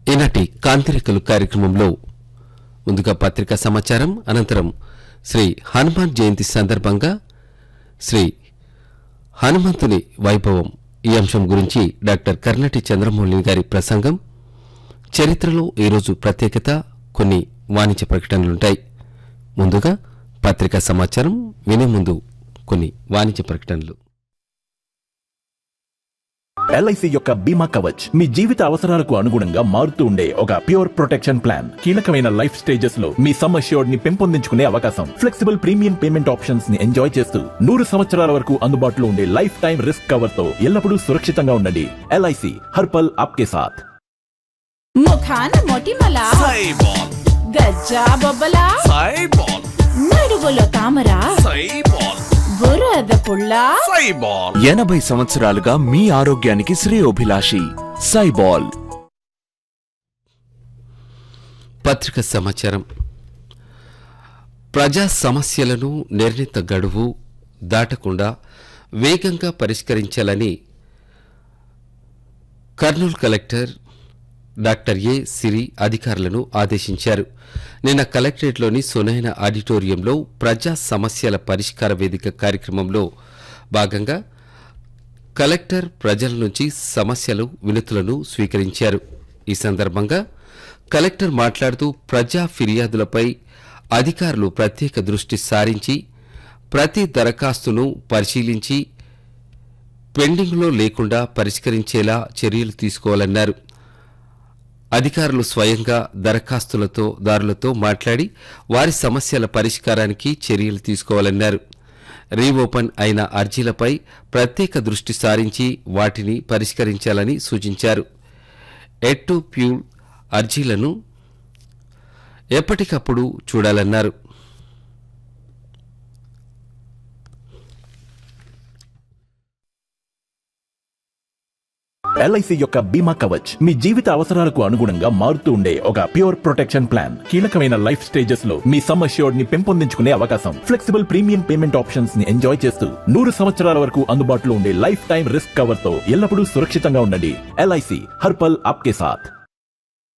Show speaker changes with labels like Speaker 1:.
Speaker 1: ఈనాటి కాంతిరేఖలు కార్యక్రమంలో ముందుగా పత్రికా సమాచారం అనంతరం శ్రీ హనుమాన్ జయంతి సందర్భంగా శ్రీ హనుమంతుని వైభవం ఈ అంశం గురించి డాక్టర్ కర్ణటి చంద్రమౌళి గారి ప్రసంగం చరిత్రలో ఈరోజు ప్రత్యేకత కొన్ని వాణిజ్య ప్రకటనలుంటాయి ముందుగా పత్రికా సమాచారం వినే ముందు కొన్ని వాణిజ్య ప్రకటనలు
Speaker 2: ఎల్ఐసి యొక్క బీమా కవచ్ మీ జీవిత అవసరాలకు అనుగుణంగా మారుతూ ఉండే ఒక ప్యూర్ ప్రొటెక్షన్ ప్లాన్ కీలకమైన లైఫ్ స్టేజెస్ లో మీ సమ్ అష్యూర్డ్ ని పెంపొందించుకునే అవకాశం ఫ్లెక్సిబుల్ ప్రీమియం పేమెంట్ ఆప్షన్స్ ని ఎంజాయ్ చేస్తూ నూరు సంవత్సరాల వరకు అందుబాటులో ఉండే లైఫ్ టైం రిస్క్ కవర్ తో ఎల్లప్పుడూ సురక్షితంగా ఉండండి ఎల్ఐసి హర్పల్ ఆప్కే సాథ్
Speaker 3: ముఖాన మొటిమల
Speaker 4: సైబాల్
Speaker 3: గజ్జా బొబ్బల
Speaker 4: సైబాల్
Speaker 3: నడువులో తామర
Speaker 4: సైబాల్
Speaker 3: బురద పుల్ల
Speaker 4: సైబాల్
Speaker 5: ఎనభై సంవత్సరాలుగా మీ ఆరోగ్యానికి శ్రేయోభిలాషి సైబాల్
Speaker 1: పత్రిక సమాచారం ప్రజా సమస్యలను నిర్ణీత గడువు దాటకుండా వేగంగా పరిష్కరించాలని Kurnool collector doctor A Siri అధికారులను ఆదేశించారు నిన్న కలెక్టరేట్లోని సునైన ఆడిటోరియంలో ప్రజా సమస్యల పరిష్కార వేదిక కార్యక్రమంలో భాగంగా కలెక్టర్ ప్రజల నుంచి సమస్యలు వినతులను స్వీకరించారు ఈ సందర్భంగా కలెక్టర్ మాట్లాడుతూ ప్రజా ఫిర్యాదులపై అధికారులు ప్రత్యేక దృష్టి సారించి ప్రతి దరఖాస్తును పరిశీలించి పెండింగ్లో లేకుండా పరిష్కరించేలా చర్యలు తీసుకోవాలన్నారు అధికారులు స్వయంగా దరఖాస్తులతో దారులతో మాట్లాడి వారి సమస్యల పరిష్కారానికి చర్యలు తీసుకోవాలన్నారు రీఓపెన్ అయిన అర్జీలపై ప్రత్యేక దృష్టి సారించి వాటిని పరిష్కరించాలని సూచించారు ఎట్టు ప్యూల్ అర్జీలను ఎప్పటికప్పుడు చూడాలన్నారు
Speaker 2: ఎల్ఐసి యొక్క బీమా కవచ్ మీ జీవిత అవసరాలకు అనుగుణంగా మారుతూ ఉండే ఒక ప్యూర్ ప్రొటెక్షన్ ప్లాన్ కీలకమైన లైఫ్ స్టేజెస్ లో మీ సమ్ అష్యూర్డ్ ని పెంపొందించుకునే అవకాశం ఫ్లెక్సిబుల్ ప్రీమియం పేమెంట్ ఆప్షన్స్ ని ఎంజాయ్ చేస్తూ నూరు సంవత్సరాల వరకు అందుబాటులో ఉండే లైఫ్ టైం రిస్క్ కవర్ తో ఎల్లప్పుడూ సురక్షితంగా ఉండండి ఎల్ఐసి హర్పల్ ఆప్కే సాథ్